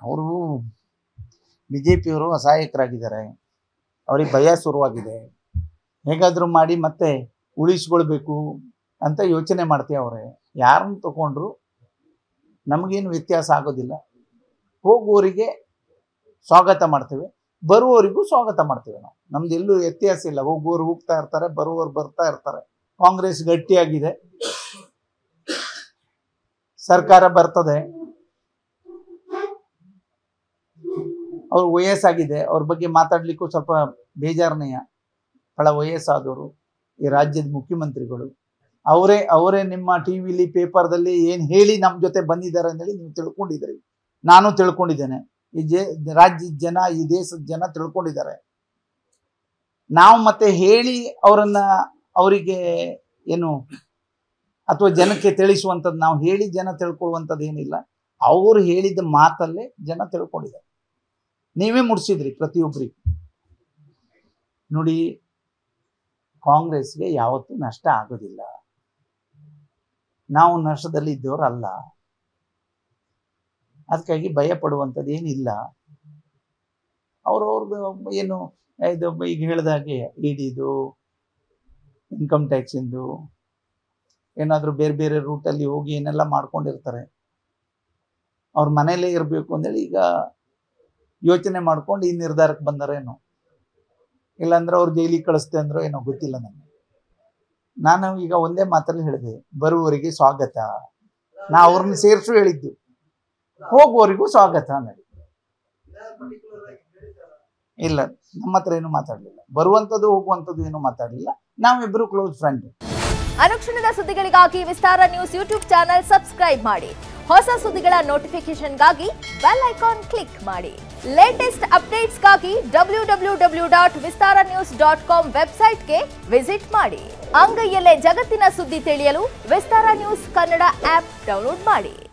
ಅವರು B J ಪಿಯವರು ಅಸಹಾಯಕರಾಗಿದ್ದಾರೆ ಅವ್ರಿಗೆ ಭಯ ಶುರುವಾಗಿದೆ ಹೇಗಾದರೂ ಮಾಡಿ ಮತ್ತೆ ಉಳಿಸ್ಕೊಳ್ಬೇಕು ಅಂತ ಯೋಚನೆ ಮಾಡ್ತೀವಿ ಅವರೇ ಯಾರನ್ನು ತಗೊಂಡ್ರು ನಮಗೇನು ವ್ಯತ್ಯಾಸ ಆಗೋದಿಲ್ಲ ಹೋಗುವವರಿಗೆ ಸ್ವಾಗತ ಮಾಡ್ತೇವೆ ಬರುವವರಿಗೂ ಸ್ವಾಗತ ಮಾಡ್ತೇವೆ ನಾವು ನಮ್ದು ಎಲ್ಲೂ ವ್ಯತ್ಯಾಸ ಇಲ್ಲ ಹೋಗುವವರು ಹೋಗ್ತಾ ಇರ್ತಾರೆ ಬರುವವರು ಬರ್ತಾ ಇರ್ತಾರೆ ಕಾಂಗ್ರೆಸ್ ಗಟ್ಟಿಯಾಗಿದೆ ಸರ್ಕಾರ ಬರ್ತದೆ ಅವ್ರ ವಯಸ್ಸಾಗಿದೆ ಅವ್ರ ಬಗ್ಗೆ ಮಾತಾಡ್ಲಿಕ್ಕೂ ಸ್ವಲ್ಪ ಬೇಜಾರನೆಯ ಬಹಳ ವಯಸ್ಸಾದವರು ಈ ರಾಜ್ಯದ ಮುಖ್ಯಮಂತ್ರಿಗಳು ಅವರೇ ಅವರೇ ನಿಮ್ಮ ಟಿ ವಿಲಿ ಪೇಪರ್ದಲ್ಲಿ ಏನು ಹೇಳಿ ನಮ್ಮ ಜೊತೆ ಬಂದಿದ್ದಾರೆ ಅಂತೇಳಿ ನೀವು ತಿಳ್ಕೊಂಡಿದ್ದೀರಿ ನಾನು ತಿಳ್ಕೊಂಡಿದ್ದೇನೆ ಈ ಜೆ ರಾಜ್ಯದ ಜನ ಈ ದೇಶದ ಜನ ತಿಳ್ಕೊಂಡಿದ್ದಾರೆ ನಾವು ಮತ್ತೆ ಹೇಳಿ ಅವರನ್ನ ಅವರಿಗೆ ಏನು ಅಥವಾ ಜನಕ್ಕೆ ತಿಳಿಸುವಂಥದ್ದು ನಾವು ಹೇಳಿ ಜನ ತಿಳ್ಕೊಳ್ಳುವಂಥದ್ದು ಏನಿಲ್ಲ ಅವರು ಹೇಳಿದ ಮಾತಲ್ಲೇ ಜನ ತಿಳ್ಕೊಂಡಿದ್ದಾರೆ ನೀವೇ ಮುಡ್ಸಿದ್ರಿ ಪ್ರತಿಯೊಬ್ಬರಿಗೆ ನೋಡಿ ಕಾಂಗ್ರೆಸ್ಗೆ ಯಾವತ್ತೂ ನಷ್ಟ ಆಗೋದಿಲ್ಲ ನಾವು ನಷ್ಟದಲ್ಲಿ ಇದ್ದವರು ಅಲ್ಲ ಅದಕ್ಕಾಗಿ ಭಯ ಪಡುವಂಥದ್ದು ಏನಿಲ್ಲ ಅವ್ರವ್ರದ್ದು ಏನು ಇದು ಈಗ ಹೇಳಿದಾಗೆ ಇಡಿದು ಇನ್ಕಮ್ ಟ್ಯಾಕ್ಸಿಂದು ಏನಾದರೂ ಬೇರೆ ಬೇರೆ ರೂಟಲ್ಲಿ ಹೋಗಿ ಏನೆಲ್ಲ ಮಾಡ್ಕೊಂಡಿರ್ತಾರೆ ಅವ್ರ ಮನೇಲೇ ಇರಬೇಕು ಅಂತೇಳಿ ಈಗ ಯೋಚನೆ ಮಾಡ್ಕೊಂಡು ಈ ನಿರ್ಧಾರಕ್ಕೆ ಬಂದರೇನೋ ಇಲ್ಲಾಂದ್ರೆ ಅವ್ರು ಜೈಲಿಗೆ ಕಳಿಸ್ತೆ ಅಂದ್ರೋ ಏನೋ ಗೊತ್ತಿಲ್ಲ ನನಗೆ ನಾನು ಈಗ ಒಂದೇ ಮಾತಲ್ಲಿ ಹೇಳಿದೆ ಬರುವವರಿಗೆ ಸ್ವಾಗತ ನಾ ಅವ್ರನ್ನ ಸೇರಿಸು ಹೇಳಿದ್ದು ಹೋಗುವವರಿಗೂ ಸ್ವಾಗತ ಅನ್ನಿ ಇಲ್ಲ ನಮ್ಮ ಹತ್ರ ಏನು ಮಾತಾಡಲಿಲ್ಲ ಬರುವಂಥದ್ದು ಹೋಗುವಂಥದ್ದು ಏನು ಮಾತಾಡಲಿಲ್ಲ ನಾವಿಬ್ಬರು ಕ್ಲೋಸ್ ಫ್ರೆಂಡ್ ಅನುಕ್ಷಣದ ಸುದ್ದಿಗಳಿಗಾಗಿ Vistara news YouTube channel subscribe ಮಾಡಿ ಹೊಸ ಸುದ್ದಿಗಳ ನೋಟಿಫಿಕೇಶನ್ಗಾಗಿ ಬೆಲ್ ಐಕಾನ್ ಕ್ಲಿಕ್ ಮಾಡಿ ಲೇಟೆಸ್ಟ್ ಅಪ್ಡೇಟ್ಸ್ಗಾಗಿ W W W dot Vistara news dot com ವೆಬ್ಸೈಟ್ಗೆ ವಿಸಿಟ್ ಮಾಡಿ ಅಂಗೈಯಲ್ಲೇ ಜಗತ್ತಿನ ಸುದ್ದಿ ತಿಳಿಯಲು Vistara news Kannada app download ಮಾಡಿ